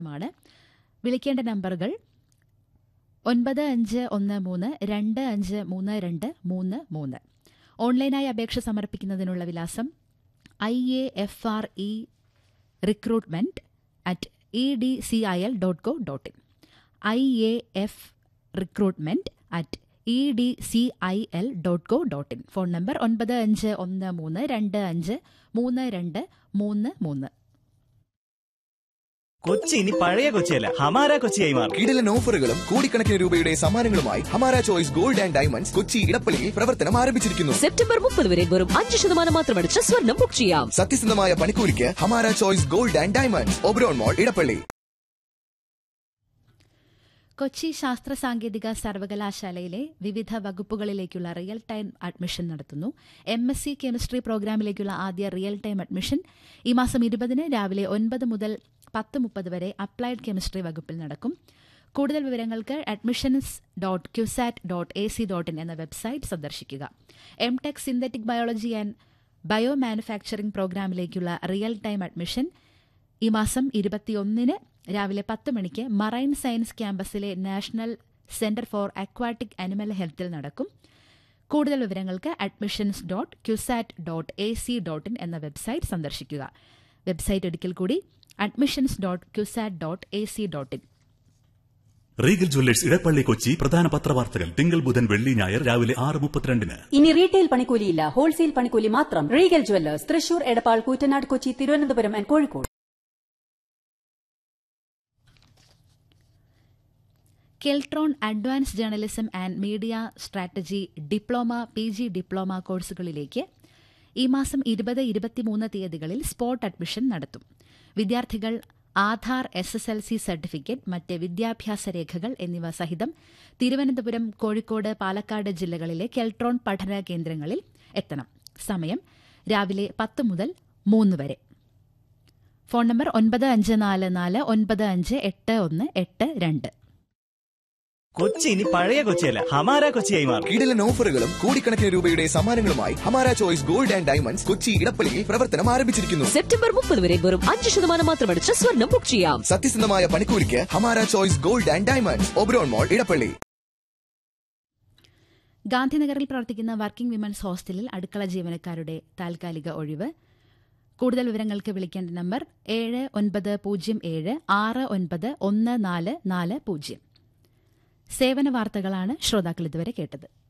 മാണ് വിളിക്കേണ്ട നമ്പറുകൾ ഒൻപത് അഞ്ച് ഒന്ന് മൂന്ന് രണ്ട് അഞ്ച് മൂന്ന് രണ്ട് മൂന്ന് മൂന്ന് ഓൺലൈനായി അപേക്ഷ സമർപ്പിക്കുന്നതിനുള്ള വിലാസം I A F R E recruitment at E D C I L dot co dot in I A F recruitment at E D C I L dot co dot in phone number ഒൻപത് അഞ്ച് ഒന്ന് മൂന്ന് രണ്ട് അഞ്ച് മൂന്ന് രണ്ട് മൂന്ന് മൂന്ന് കൊച്ചി ഇനി പഴയ കൊച്ചിയല്ല ഹമാര കൊച്ചിയായി മാറും കിടിലൻ ഓഫറുകളും കോടിക്കണക്കിന് രൂപയുടെ സമ്മാനങ്ങളുമായി Hamara Choice Gold and Diamonds Kochi ഇടപ്പള്ളിയിൽ പ്രവർത്തനം ആരംഭിച്ചിരിക്കുന്നു സെപ്റ്റംബർ മുപ്പത് വരെ വെറും അഞ്ച് ശതമാനം മാത്രമടിച്ച് സ്വർണം ബുക്ക് ചെയ്യാം സത്യസന്ധമായ പണിക്കൂലിക്ക് Hamara Choice Gold and Diamonds Oberon Mall Edappally Kochi ശാസ്ത്ര സാങ്കേതിക സർവകലാശാലയിലെ വിവിധ വകുപ്പുകളിലേക്കുള്ള റിയൽ ടൈം അഡ്മിഷൻ നടത്തുന്നു എം എസ് സി കെമിസ്ട്രി പ്രോഗ്രാമിലേക്കുള്ള ആദ്യ റിയൽ ടൈം അഡ്മിഷൻ ഈ മാസം ഇരുപതിന് രാവിലെ ഒൻപത് മുതൽ പത്ത് മുപ്പത് വരെ അപ്ലൈഡ് കെമിസ്ട്രി വകുപ്പിൽ നടക്കും കൂടുതൽ വിവരങ്ങൾക്ക് admissions dot CUSAT dot A C dot in എന്ന വെബ്സൈറ്റ് സന്ദർശിക്കുക M tech synthetic biology and bio manufacturing പ്രോഗ്രാമിലേക്കുള്ള റിയൽ ടൈം അഡ്മിഷൻ ഈ മാസം ഇരുപത്തിയൊന്നിന് രാവിലെ പത്ത് മണിക്ക് മറൈൻ സയൻസ് ക്യാമ്പസിലെ national centre for aquatic animal ഹെൽത്തിൽ നടക്കും കൂടുതൽ വിവരങ്ങൾക്ക് admissions dot CUSAT dot A C dot in എന്ന വെബ്സൈറ്റ് സന്ദർശിക്കുക വെബ്സൈറ്റ് ഒരിക്കൽ കൂടി admissions dot CUSAT dot A C dot in Regal Jewellers Edappally Kochi പ്രധാന പത്രവാർത്തകൾ തിങ്കൾ ബുധൻ വെള്ളി ഞായർ രാവിലെ ആറ് മുപ്പത്തിരണ്ടിന് ഇനി റീറ്റെയിൽ പണിക്കൂലിയില്ല ഹോൾസെയിൽ പണിക്കൂലി മാത്രം Regal Jewellers Thrissur Edappal Koottanad Kochi Thiruvananthapuram and Kozhikode Keltron advance journalism and media strategy diploma P G diploma കോഴ്സുകളിലേക്ക് ഈ മാസം ഇരുപത് ഇരുപത്തിമൂന്ന് തീയതികളിൽ സ്പോട്ട് അഡ്മിഷൻ നടത്തും വിദ്യാർത്ഥികൾ Aadhaar S S L C certificate മറ്റ് വിദ്യാഭ്യാസ രേഖകൾ എന്നിവ സഹിതം തിരുവനന്തപുരം കോഴിക്കോട് പാലക്കാട് ജില്ലകളിലെ കെൽട്രോൺ പഠന കേന്ദ്രങ്ങളിൽ എത്തണം സമയം രാവിലെ പത്ത് മുതൽ മൂന്ന് വരെ ഫോൺ നമ്പർ ഒൻപത് അഞ്ച് നാല് നാല് ഒൻപത് അഞ്ച് എട്ട് ഒന്ന് എട്ട് രണ്ട് കൊച്ചി ഇനി പഴയ കൊച്ചിയല്ല ഹമാര കൊച്ചിയായി മാറും കിടിലൻ ഓഫറുകളും കോടിക്കണക്കിന് രൂപയുടെ സമ്മാനങ്ങളുമായി Hamara Choice Gold and Diamonds Kochi ഇടപ്പള്ളിയിൽ പ്രവർത്തനം ആരംഭിച്ചിരിക്കുന്നു സെപ്റ്റംബർ മുപ്പത് വരെ വെറും അഞ്ച് ശതമാനം മാത്രമടിച്ച് സ്വർണം ബുക്ക് ചെയ്യാം സത്യസന്ധമായ പണിക്കൂലിക്ക് Hamara Choice Gold and Diamonds Oberon Mall Edappally ഗാന്ധിനഗറിൽ പ്രവർത്തിക്കുന്ന വർക്കിംഗ് വിമൻസ് ഹോസ്റ്റലിൽ അടുക്കള ജീവനക്കാരുടെ താൽക്കാലിക ഒഴിവ് കൂടുതൽ വിവരങ്ങൾക്ക് വിളിക്കേണ്ട നമ്പർ ഏഴ് ഒൻപത് പൂജ്യം ഏഴ് ആറ് ഒൻപത് ഒന്ന് നാല് നാല് പൂജ്യം സേവന വാർത്തകളാണ് ശ്രോതാക്കൾ ഇതുവരെ കേട്ടത്